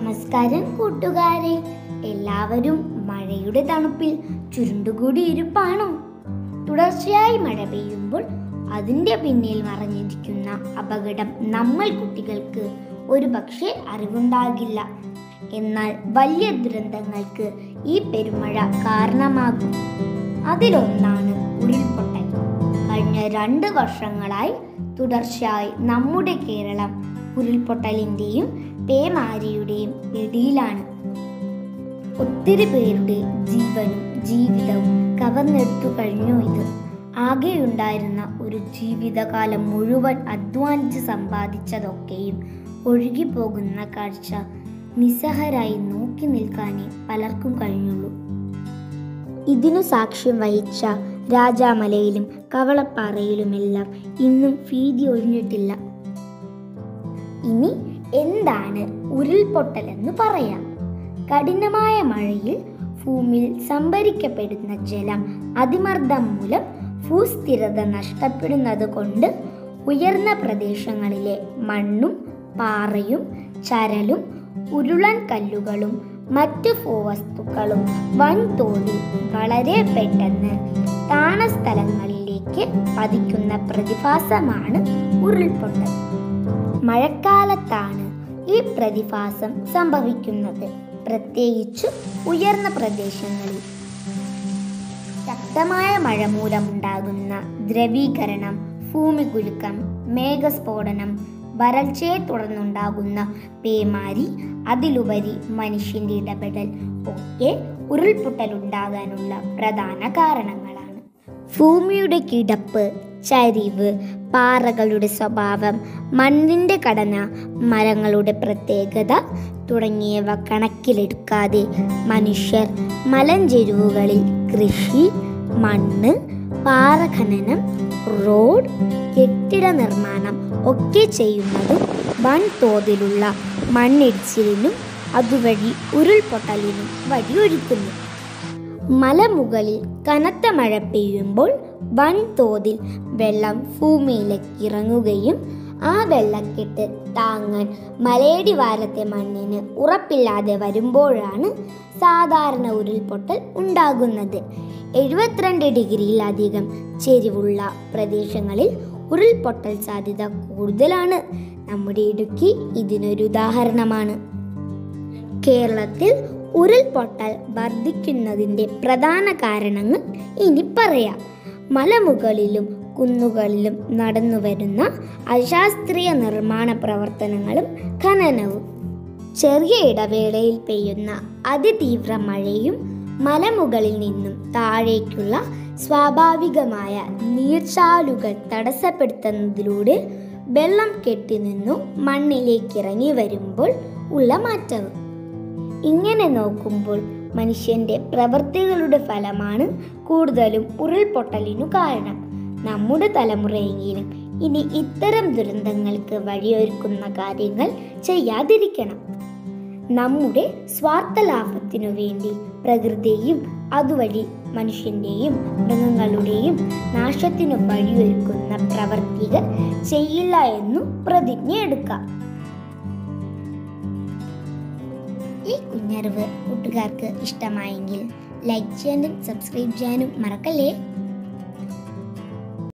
നമസ്കാരം കൂട്ടുകാരെ എല്ലാവരും മഴയുടെ തണുപ്പിൽ ചുരുണ്ടുകൂടി ഇരിപ്പാണോ തുടർച്ചയായി മഴ പെയ്യുമ്പോൾ അതിൻ്റെ പിന്നിൽ മറഞ്ഞിരിക്കുന്ന അപകടം നമ്മൾ കുട്ടികൾക്ക് ഒരു പക്ഷേ അറിവുണ്ടാകില്ല എന്നാൽ വലിയ ദുരന്തങ്ങൾക്ക് ഈ പെരുമഴ കാരണമാകും അതിലൊന്നാണ് ഉരുൾപൊട്ടൽ കഴിഞ്ഞ രണ്ട് വർഷങ്ങളായി തുടർച്ചയായി നമ്മുടെ കേരളം ഉരുൾപൊട്ടലിന്റെയും പേമാരിയുടെയും പിടിയിലാണ് ഒത്തിരി പേരുടെ ജീവനും ജീവിതവും കവർന്നെടുത്തു കഴിഞ്ഞു ഇത് ആകെയുണ്ടായിരുന്ന ഒരു ജീവിതകാലം മുഴുവൻ അധ്വാനിച്ച് സമ്പാദിച്ചതൊക്കെയും ഒഴുകിപ്പോകുന്ന കാഴ്ച നിസ്സഹരായി നോക്കി നിൽക്കാനേ പലർക്കും കഴിഞ്ഞുള്ളൂ ഇതിനു സാക്ഷ്യം വഹിച്ച രാജാമലയിലും കവളപ്പാറയിലുമെല്ലാം ഇന്നും ഭീതി ഒഴിഞ്ഞിട്ടില്ല ഇനി എന്താണ് ഉരുൾപൊട്ടൽ എന്ന് പറയാം കഠിനമായ മഴയിൽ ഭൂമിയിൽ സംഭരിക്കപ്പെടുന്ന ജലം അതിമർദ്ദം മൂലം ഭൂസ്ഥിരത നഷ്ടപ്പെടുന്നത് കൊണ്ട് ഉയർന്ന പ്രദേശങ്ങളിലെ മണ്ണും പാറയും ചരലും ഉരുളൻ കല്ലുകളും മറ്റ് ഭൂവസ്തുക്കളും വൻതോതിൽ വളരെ പെട്ടെന്ന് താണ സ്ഥലങ്ങളിലേക്ക് പതിക്കുന്ന പ്രതിഭാസമാണ് ഉരുൾപൊട്ടൽ മഴക്കാലത്താണ് ഈ പ്രതിഭാസം സംഭവിക്കുന്നത് പ്രത്യേകിച്ച് ഉയർന്ന പ്രദേശങ്ങളിൽ ശക്തമായ മഴ മൂലമുണ്ടാകുന്ന ദ്രവീകരണം ഭൂമികുലുക്കം മേഘസ്ഫോടനം വരൾച്ചയെ തുടർന്നുണ്ടാകുന്ന പേമാരി അതിലുപരി മനുഷ്യന്റെ ഇടപെടൽ ഒക്കെ ഉരുൾപൊട്ടലുണ്ടാകാനുള്ള പ്രധാന കാരണങ്ങളാണ് ഭൂമിയുടെ കിടപ്പ് ചരിവ് പാറകളുടെ സ്വഭാവം മണ്ണിന്റെ ഘടന മരങ്ങളുടെ പ്രത്യേകത തുടങ്ങിയവ കണക്കിലെടുക്കാതെ മനുഷ്യർ മലഞ്ചെരുവുകളിൽ കൃഷി മണ്ണ് പാറ ഖനനം റോഡ് കെട്ടിട നിർമ്മാണം ഒക്കെ ചെയ്യുന്നതും വൻതോതിലുള്ള മണ്ണിടിച്ചിലിനും അതുവഴി ഉരുൾപൊട്ടലിനും വഴിയൊരുക്കുന്നു മലമുകളിൽ കനത്ത മഴ പെയ്യുമ്പോൾ വൻതോതിൽ വെള്ളം ഭൂമിയിലേക്ക് ഇറങ്ങുകയും ആ വെള്ളക്കെട്ട് താങ്ങാൻ മലയടിവാരത്തെ മണ്ണിന് ഉറപ്പില്ലാതെ വരുമ്പോഴാണ് സാധാരണ ഉരുൾപൊട്ടൽ ഉണ്ടാകുന്നത് എഴുപത്തിരണ്ട് ഡിഗ്രിയിലധികം ചെരിവുള്ള പ്രദേശങ്ങളിൽ ഉരുൾപൊട്ടൽ സാധ്യത കൂടുതലാണ് നമ്മുടെ ഇടുക്കി ഇതിനൊരു ഉദാഹരണമാണ് കേരളത്തിൽ ഉരുൾപൊട്ടൽ വർദ്ധിക്കുന്നതിൻ്റെ പ്രധാന കാരണങ്ങൾ ഇനി പറയാം മലമുകളിലും കുന്നുകളിലും നടന്നുവരുന്ന അശാസ്ത്രീയ നിർമ്മാണ പ്രവർത്തനങ്ങളും ഖനനവും ചെറിയ ഇടവേളയിൽ പെയ്യുന്ന അതിതീവ്ര മഴയും മലമുകളിൽ നിന്നും താഴേക്കുള്ള സ്വാഭാവികമായ നീർച്ചാലുകൾ തടസ്സപ്പെടുത്തുന്നതിലൂടെ വെള്ളം കെട്ടിനിന്നു മണ്ണിലേക്ക് ഇറങ്ങി വരുമ്പോൾ ഉള്ള മാറ്റവും ഇങ്ങനെ നോക്കുമ്പോൾ മനുഷ്യന്റെ പ്രവൃത്തികളുടെ ഫലമാണ് കൂടുതലും ഉരുൾപൊട്ടലിനു കാരണം നമ്മുടെ തലമുറയെങ്കിലും ഇനി ഇത്തരം ദുരന്തങ്ങൾക്ക് വഴിയൊരുക്കുന്ന കാര്യങ്ങൾ ചെയ്യാതിരിക്കണം നമ്മുടെ സ്വാർത്ഥ ലാഭത്തിനു വേണ്ടി പ്രകൃതിയെയും അതുവഴി മനുഷ്യന്റെയും മൃഗങ്ങളുടെയും നാശത്തിനു വഴിയൊരുക്കുന്ന പ്രവർത്തികൾ ചെയ്യില്ല എന്നു പ്രതിജ്ഞ എടുക്കാം ഈ കുഞ്ഞറിവ് കൂട്ടുകാർക്ക് ഇഷ്ടമായെങ്കിൽ ലൈക്ക് ചെയ്യാനും സബ്സ്ക്രൈബ് ചെയ്യാനും മറക്കല്ലേ